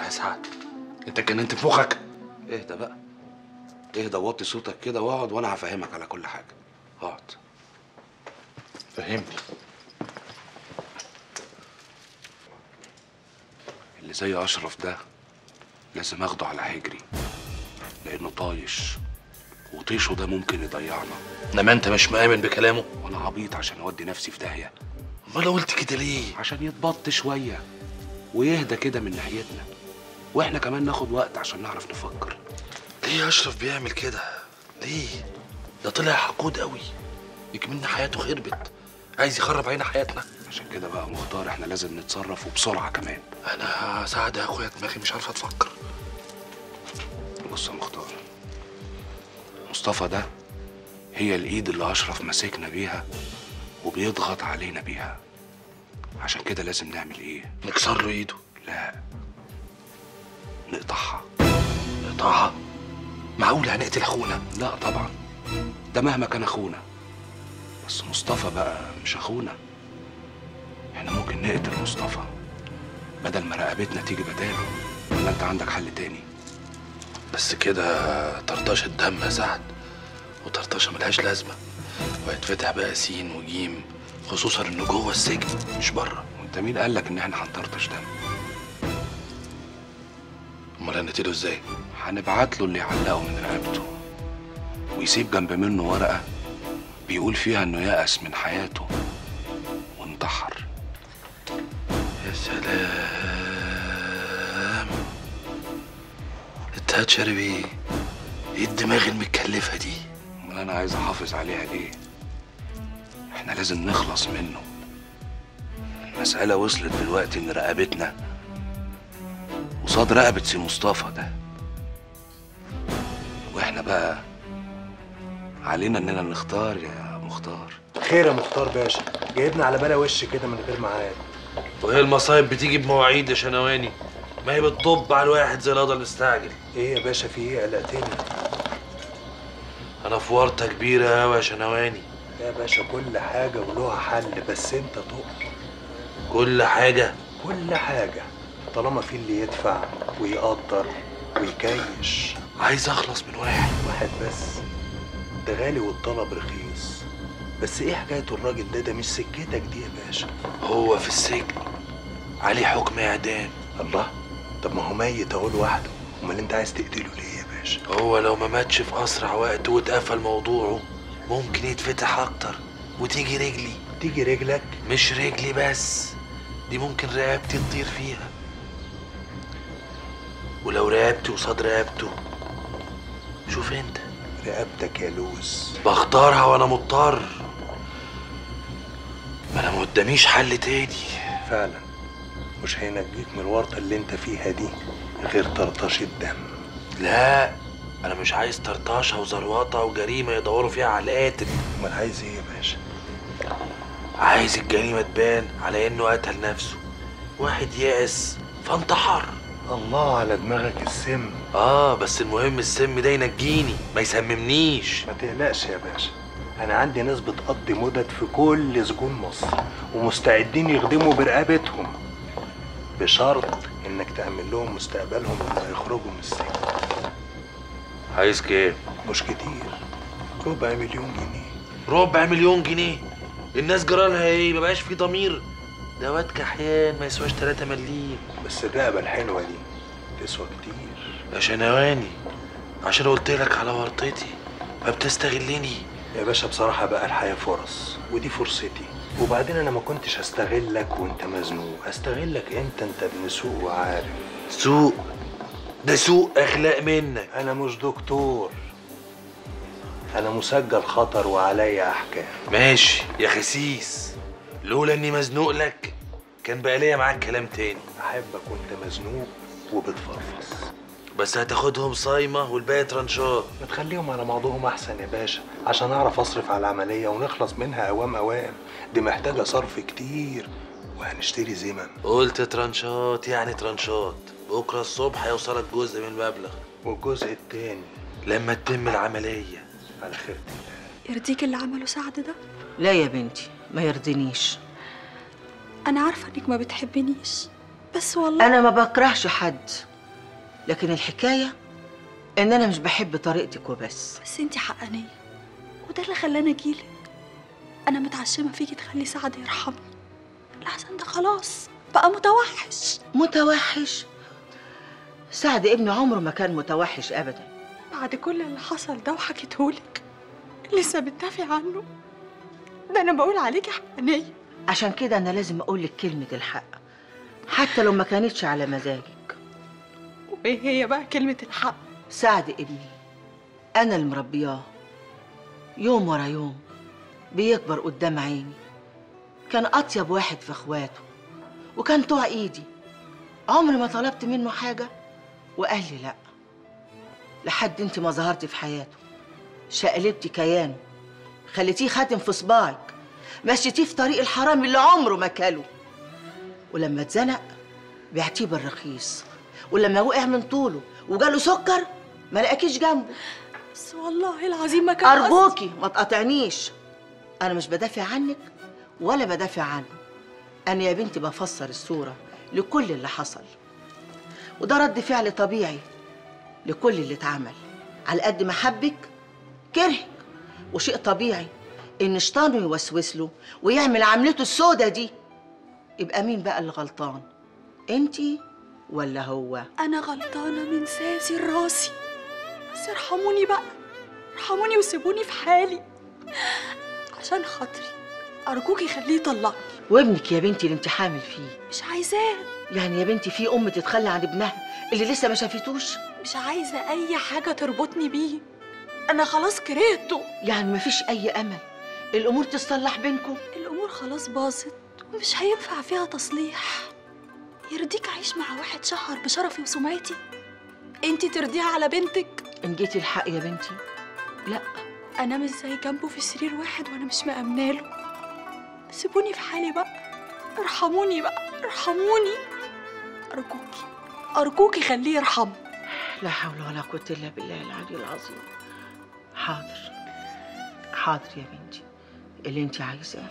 يا سعد انت اتجننت في مخك اهدى بقى اهدى وطي صوتك كده واقعد وانا هفهمك على كل حاجه اقعد فهمني اللي زي اشرف ده لازم اخده على حجري لانه طايش وطيشه ده ممكن يضيعنا انما انت مش مآمن بكلامه وانا عبيط عشان اودي نفسي في داهيه امال لو قلت كده ليه عشان يتبط شويه ويهدى كده من ناحيتنا واحنا كمان ناخد وقت عشان نعرف نفكر ليه اشرف بيعمل كده ليه ده طلع حقود قوي يكملنا حياته خربت عايز يخرب علينا حياتنا عشان كده بقى مختار احنا لازم نتصرف وبسرعه كمان انا سعد يا اخويا دماغي مش عارفه اتفكر بص يا مختار مصطفى ده هي الايد اللي اشرف ماسكنا بيها وبيضغط علينا بيها عشان كده لازم نعمل ايه نكسر له ايده لا نقطعها نقطعها معقول هنقتل اخونا لا طبعا ده مهما كان اخونا بس مصطفى بقى مش اخونا احنا ممكن نقتل مصطفى بدل ما رقبتنا تيجي بداله ولا انت عندك حل تاني بس كده طرطشه دم يا سعد وطرطشه ملهاش لازمه وهيتفتح بقى سين وجيم خصوصا انه جوه السجن مش بره وانت مين قالك ان احنا هنطرطش دم امال هنقتله ازاي هنبعت له اللي يعلقه من رقبته ويسيب جنب منه ورقة بيقول فيها انه يأس من حياته وانتحر يا سلام انت هتشرب ايه ايه الدماغ المتكلفه دي امال انا عايز احافظ عليها ليه احنا لازم نخلص منه المسألة وصلت دلوقتي ان رقبتنا قصاد رقبة سي مصطفى ده واحنا بقى علينا اننا نختار يا مختار خير يا مختار باشا جايبنا على بلا وش كده من غير ميعاد وهي المصايب بتيجي بمواعيد يا شنواني ما هي بتطب على الواحد زي القضا المستعجل ايه يا باشا في ايه قلقتني انا في ورطه كبيره قوي يا شنواني يا باشا كل حاجة ولها حل بس انت تؤمر كل حاجه كل حاجة طالما في اللي يدفع ويقدر ويكيش عايز اخلص من واحد واحد بس ده غالي والطلب رخيص بس ايه حكاية الراجل ده ده مش سكتك دي يا باشا هو في السجن عليه حكم اعدام الله طب ما هو ميت اهو لوحده امال انت عايز تقتله ليه يا باشا هو لو ما ماتش في اسرع وقت واتقفل موضوعه ممكن يتفتح اكتر وتيجي رجلي تيجي رجلك مش رجلي بس دي ممكن رقبتي تطير فيها ولو رقبتي قصاد رقبته شوف انت رقبتك يا لوز بختارها وانا مضطر ما انا ما قداميش حل تاني فعلا مش هينجيك من الورطة اللي انت فيها دي غير طرطشة دم لا انا مش عايز طرطشه وزروطه وجريمه يدوروا فيها على القاتل امال عايز ايه يا باشا عايز الجريمه تبان على انه قتل نفسه واحد يأس فانتحر الله على دماغك السم اه بس المهم السم ده ينجيني ما يسممنيش ما تقلقش يا باشا انا عندي ناس بتقضي مدد في كل سجون مصر ومستعدين يخدموا برقبتهم بشرط انك تأمن لهم مستقبلهم لما يخرجوا من السجن عايز كام مش كتير ربع مليون جنيه ربع مليون جنيه الناس جرالها ايه ما بقاش في ضمير ده واد كحيان ما يسواش 3 مليم بس الرقبة الحلوة دي تسوى كتير يا شنواني عشان قلت لك على ورطتي ما بتستغلني يا باشا بصراحة بقى الحياة فرص ودي فرصتي وبعدين انا ما كنتش هستغلك وانت مزنوق هستغلك انت انت ابن سوق وعارف سوق ده سوق اخلاق منك انا مش دكتور انا مسجل خطر وعليا احكام ماشي يا خسيس لولا اني مزنوق لك كان بقى ليا معاك كلام تاني احبك وانت مزنوق وبتفرفص بس هتاخدهم صايمه والباقي ترنشات ما تخليهم على بعضهم احسن يا باشا عشان اعرف اصرف على العمليه ونخلص منها اوام اوام دي محتاجه صرف كتير وهنشتري زمن قلت ترنشات يعني ترنشات بكره الصبح هيوصلك جزء من المبلغ والجزء التاني لما تتم العمليه على خيرة الله يرضيك اللي عمله سعد ده لا يا بنتي ما يرضينيش انا عارفه انك ما بتحبنيش بس والله انا ما بكرهش حد لكن الحكايه ان انا مش بحب طريقتك وبس بس انتي حقانية وده اللي خلاني اجيلك انا متعشمة فيكي تخلي سعد يرحمني الحسن ده خلاص بقى متوحش متوحش سعد ابني عمره ما كان متوحش ابدا بعد كل اللي حصل ده وحكيتهولك لسه بتدافع عنه ده انا بقول عليكي حقانية عشان كده انا لازم اقول لك كلمه الحق حتى لو ما كانتش على مزاجك وايه هي بقى كلمة الحق سعد ابني انا اللي مربياه يوم ورا يوم بيكبر قدام عيني كان اطيب واحد في اخواته وكان طوع ايدي عمري ما طلبت منه حاجه وقال لي لا لحد انت ما ظهرتي في حياته شقلبتي كيانه خليتيه خاتم في صباعك مشيتيه في طريق الحرام اللي عمره ما كله ولما اتزنق بعتيه بالرخيص ولما وقع من طوله وجاله سكر ما لقاكيش جنبه بس والله العظيم ما كان قصدي. أرجوكي ما تقاطعنيش أنا مش بدافع عنك ولا بدافع عنه أنا يا بنتي بفسر الصورة لكل اللي حصل وده رد فعل طبيعي لكل اللي اتعمل على قد ما حبك كرهك وشيء طبيعي إن شيطانه يوسوس له ويعمل عملته السودة دي يبقى مين بقى اللي غلطان انتي ولا هو انا غلطانة من ساسي راسي بس ارحموني بقى ارحموني وسيبوني في حالي عشان خاطري ارجوكي خليه يطلقني وابنك يا بنتي اللي انت حامل فيه مش عايزاه يعني يا بنتي في ام تتخلى عن ابنها اللي لسه ما شافتوش مش عايزة أي حاجة تربطني بيه أنا خلاص كرهته يعني مفيش اي امل الامور تصلح بينكم الأمور خلاص باظت ومش هينفع فيها تصليح يرضيك أعيش مع واحد شهر بشرفي وسمعتي انتي ترضيها على بنتك ان جيتي الحق يا بنتي لا أنا مش زي جنبه في سرير واحد وأنا مش مأمناله سيبوني في حالي بقى ارحموني بقى ارحموني أرجوكي أرجوكي خليه يرحمه لا حول ولا قوه الا بالله العلي العظيم حاضر حاضر يا بنتي اللي انت عايزاه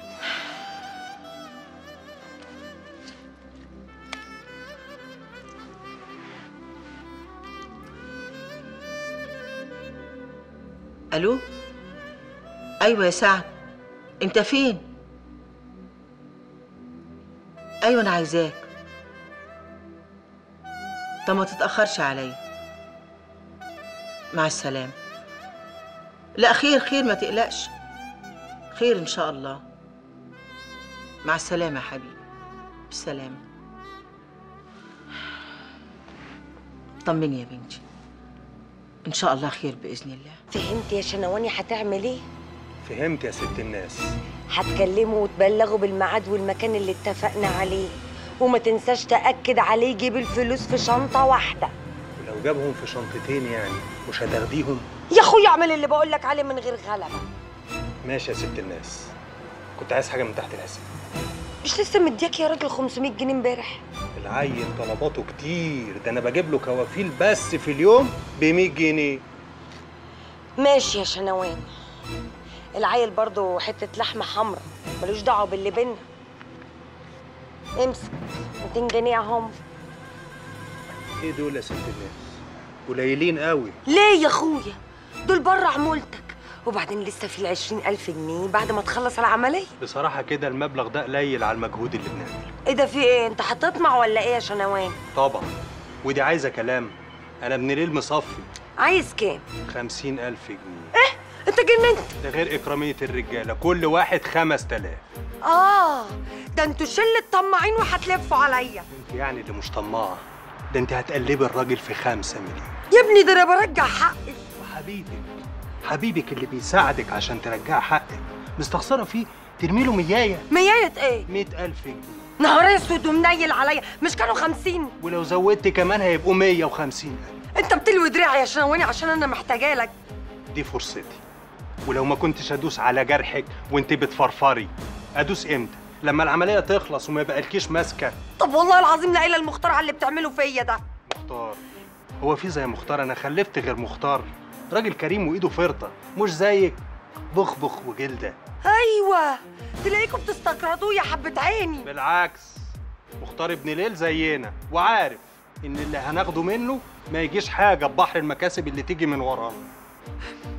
الو ايوه يا سعد انت فين ايوه انا عايزاك طب ما تتاخرش عليا مع السلامه لا خير خير ما تقلقش خير ان شاء الله مع السلامه يا حبيبي بالسلامه طمني يا بنتي ان شاء الله خير باذن الله فهمت يا شنواني هتعمل ايه؟ فهمت يا ست الناس هتكلمه وتبلغه بالميعاد والمكان اللي اتفقنا عليه وما تنساش تأكد عليه يجيب الفلوس في شنطة واحدة ولو جابهم في شنطتين يعني مش هتاخديهم يا اخويا اعمل اللي بقولك عليه من غير غلبة ماشي يا ست الناس كنت عايز حاجه من تحت الحساب مش لسه مدياك يا راجل 500 جنيه امبارح العيل طلباته كتير ده انا بجيب له كوافيل بس في اليوم ب 100 جنيه ماشي يا شنوان العيل برضه حتة لحمة حمرا ملوش دعوة باللي بينا امسك 200 جنيه اهم ايه دول يا ست الناس قليلين قوي ليه يا اخويا دول بره عمولتك وبعدين لسه في العشرين ألف جنيه بعد ما تخلص العملية بصراحه كده المبلغ ده قليل على المجهود اللي بنعمله ايه ده في ايه انت هتطمع ولا ايه يا شنوان طبعا ودي عايزه كلام انا ابن ليل مصفي عايز كام خمسين ألف جنيه انت جننت ده غير إكرامية الرجالة كل واحد خمس تلاف اه ده انتوا شلة طماعين وهتلفوا عليا انت يعني اللي مش طماعة ده انت هتقلبي الراجل في خمسة مليون يا ابني ده انا برجع حقي وحبيبك حبيبك اللي بيساعدك عشان ترجع حقك مستخسرة فيه ترمي له مياية مياية ايه مئة ألف جنيه نهار اسود ومنيل عليا مش كانوا خمسين ولو زودت كمان هيبقوا مية وخمسين ألف انت بتلوي دراعي يا شنواني عشان انا محتاجه لك دي فرصتي ولو ما كنتش ادوس على جرحك وانت بتفرفري ادوس امتى لما العمليه تخلص وما يبقالكيش ماسكه طب والله العظيم لا اله المختار على اللي بتعمله فيا ده مختار هو في زي مختار انا خلفت غير مختار راجل كريم وايده فرطه مش زيك بخبخ وجلده ايوه تلاقيكم بتستقرضوه يا حبه عيني بالعكس مختار ابن ليل زينا وعارف ان اللي هناخده منه ما يجيش حاجه ببحر المكاسب اللي تيجي من وراه